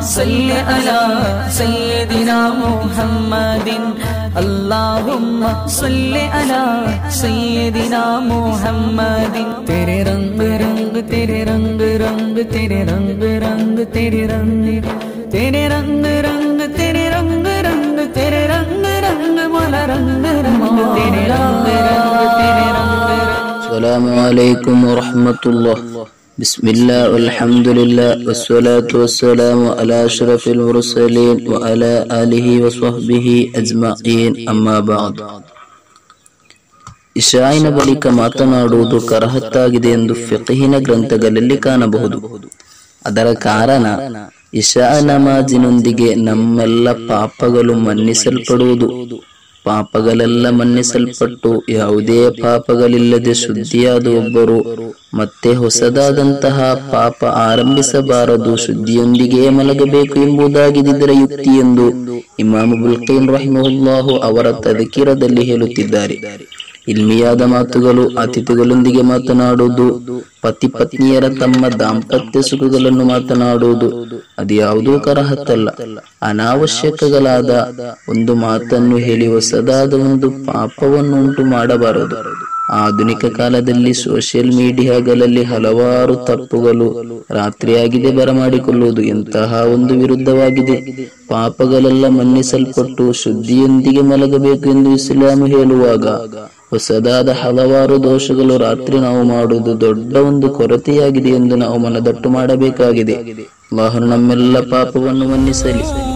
صل على سيدنا محمد اللهم صل على سيدنا محمد तेरे रंग रंग तेरे रंग रंग तेरे रंग रंग तेरे रंग तेरे रंग रंग तेरे रंग रंग तेरे रंग रंग मोला रंग रंग तेरे रंग रंग तेरे रंग रंग السلام عليكم ورحمة الله بسم الله والحمد لله والصلاة والسلام على أشرف المرسلين وعلى آله وصحبه أجمعين أما بعد ಇಶಾಯಿನ ಬಳಿಕ ಮಾತನಾಡುವುದು ಕರಹತ್ತಾಗಿದೆ ಎಂದು ಫಿqಹಿನ ಗ್ರಂಥಗಳಲ್ಲಿ ಕಾಣಬಹುದು ಅದರ ಕಾರಣ ಇಶಾ ನಮಾಜಿನೊಂದಿಗೆ ನಮ್ಮೆಲ್ಲ ಪಾಪಗಳು ಮನ್ನಿಸಲ್ಪಡುವುದು ಪಾಪಗಳೆಲ್ಲ ಮನ್ನಿಸಲ್ಪಟ್ಟು ಯಾವುದೇ ಪಾಪಗಳಿಲ್ಲದೆ ಶುದ್ಧಿಯಾದ ಒಬ್ಬರು ಮತ್ತೆ ಹೊಸದಾದಂತಹ ಪಾಪ ಆರಂಭಿಸಬಾರದು ಶುದ್ಧಿಯೊಂದಿಗೆ ಮಲಗಬೇಕು ಎಂಬುದಾಗಿದೆ ಇದರ ಯುಕ್ತಿ ಎಂದು ಇಮಾಮ್ ಬುಲ್ಕೈನ್ ರಹಿಮಹುಲ್ಲಾಹು ಅವರ ತದಕಿರದಲ್ಲಿ ಹೇಳುತ್ತಿದ್ದಾರೆ ಇಲ್ಮಿಯಾದ ಮಾತುಗಳು ಅತಿಥಿಗಳೊಂದಿಗೆ ಮಾತನಾಡುವುದು ಪತಿ ಪತ್ನಿಯರ ತಮ್ಮ ದಾಂಪತ್ಯ ಸುಖಗಳನ್ನು ಮಾತನಾಡುವುದು ಅದು ಯಾವುದೂ ಕರಹತ್ತಲ್ಲ ಅನಾವಶ್ಯಕಗಳಾದ ಒಂದು ಮಾತನ್ನು ಹೇಳಿ ಹೊಸದಾದ ಒಂದು ಪಾಪವನ್ನು ಉಂಟು ಮಾಡಬಾರದು ಆಧುನಿಕ ಕಾಲದಲ್ಲಿ ಸೋಷಿಯಲ್ ಮೀಡಿಯಾಗಳಲ್ಲಿ ಹಲವಾರು ತಪ್ಪುಗಳು ರಾತ್ರಿಯಾಗಿದೆ ಬರಮಾಡಿಕೊಳ್ಳುವುದು ಇಂತಹ ಒಂದು ವಿರುದ್ಧವಾಗಿದೆ ಪಾಪಗಳೆಲ್ಲ ಮನ್ನಿಸಲ್ಪಟ್ಟು ಶುದ್ಧಿಯೊಂದಿಗೆ ಮಲಗಬೇಕು ಎಂದು ಇಸ್ಲಾಂ ಹೇಳುವಾಗ ಹೊಸದಾದ ಹಲವಾರು ದೋಷಗಳು ರಾತ್ರಿ ನಾವು ಮಾಡುವುದು ದೊಡ್ಡ ಒಂದು ಕೊರತೆಯಾಗಿದೆ ಎಂದು ನಾವು ಮನದಟ್ಟು ಮಾಡಬೇಕಾಗಿದೆ ಅಲ್ಲಾಹನು ನಮ್ಮೆಲ್ಲ ಪಾಪವನ್ನು ಮನ್ನಿಸಲಿ